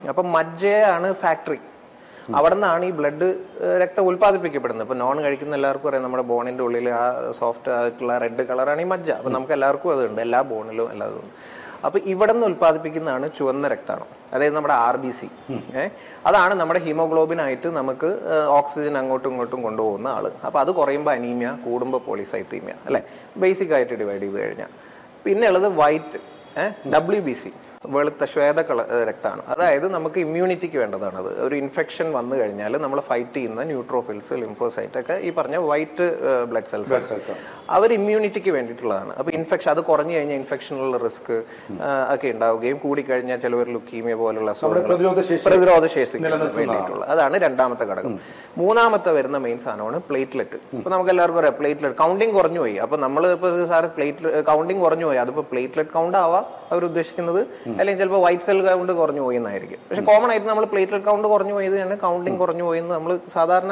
അപ്പം മജ്ജയാണ് ഫാക്ടറി അവിടെ നിന്നാണ് ഈ ബ്ലഡ് രക്തം ഉൽപ്പാദിപ്പിക്കപ്പെടുന്നത് ഇപ്പൊ നോൺ കഴിക്കുന്ന എല്ലാവർക്കും അറിയാം നമ്മുടെ ബോണിന്റെ ഉള്ളിൽ ആ സോഫ്റ്റ് ആയിട്ടുള്ള റെഡ് കളറാണ് ഈ മജ്ജ അപ്പൊ നമുക്ക് എല്ലാവർക്കും അതുണ്ട് എല്ലാ ബോണിലും എല്ലാതും ഉണ്ട് അപ്പൊ ഇവിടെ നിന്ന് ഉൽപ്പാദിപ്പിക്കുന്നതാണ് ചുവന്ന രക്തമാണ് അതായത് നമ്മുടെ ആർ ബി സി ഏഹ് അതാണ് നമ്മുടെ ഹീമോഗ്ലോബിൻ ആയിട്ട് നമുക്ക് ഓക്സിജൻ അങ്ങോട്ടും ഇങ്ങോട്ടും കൊണ്ടുപോകുന്ന ആള് അപ്പൊ അത് കുറയുമ്പോൾ അനീമിയ കൂടുമ്പോൾ പോളിസൈത്തീമിയ അല്ലെ ബേസിക് ആയിട്ട് ഡിവൈഡ് ചെയ്ത് കഴിഞ്ഞാൽ പിന്നെ ഉള്ളത് വൈറ്റ് ഡബ്ല്യു ബി സി വെളുത്ത ശ്വേത കള രക്തമാണ് അതായത് നമുക്ക് ഇമ്മ്യൂണിറ്റിക്ക് വേണ്ടതാണ് അത് ഒരു ഇൻഫെക്ഷൻ വന്നു കഴിഞ്ഞാൽ നമ്മൾ ഫൈറ്റ് ചെയ്യുന്ന ന്യൂട്രോഫിൽസ് ലിംഫോസൈറ്റ് ഒക്കെ ഈ പറഞ്ഞ വൈറ്റ് ബ്ലഡ് സെൽസ് അവർ ഇമ്മ്യൂണിറ്റിക്ക് വേണ്ടിയിട്ടുള്ളതാണ് അപ്പൊ ഇൻഫെക്ഷൻ അത് കുറഞ്ഞു കഴിഞ്ഞാൽ ഇൻഫെക്ഷനുള്ള റിസ്ക് ഒക്കെ ഉണ്ടാവുകയും കൂടിക്കഴിഞ്ഞാൽ ചിലവർ ലുക്കീമിയ പോലുള്ള അസുഖങ്ങൾ പ്രതിരോധ ശേഷി പ്രതിരോധ ശേഷിക്ക് വേണ്ടിയിട്ടുള്ള അതാണ് രണ്ടാമത്തെ ഘടകം മൂന്നാമത്തെ വരുന്ന മെയിൻ സാധനമാണ് പ്ലേറ്റ്ലെറ്റ് ഇപ്പൊ നമുക്ക് എല്ലാവർക്കും അറിയാം പ്ലേറ്റ്ലെറ്റ് കൗണ്ടിങ് കുറഞ്ഞു പോയി അപ്പൊ നമ്മൾ ഇപ്പൊ സാർ പ്ലേറ്റ് കൗണ്ടിങ് കുറഞ്ഞു പോയി അതിപ്പോ പ്ലേറ്റ്ലെറ്റ് കൗണ്ട് ആവാം അവർ ഉദ്ദേശിക്കുന്നത് അല്ലെങ്കിൽ ചിലപ്പോൾ വൈറ്റ് സെൽ കൗണ്ട് കുറഞ്ഞു പോയി എന്നായിരിക്കും പക്ഷെ കോമൺ ആയിട്ട് നമ്മൾ പ്ലേറ്റ്ലെറ്റ് കൗണ്ട് കുറഞ്ഞു പോയത് തന്നെ കൗണ്ടിങ് കുറഞ്ഞു പോയി എന്ന് നമ്മൾ സാധാരണ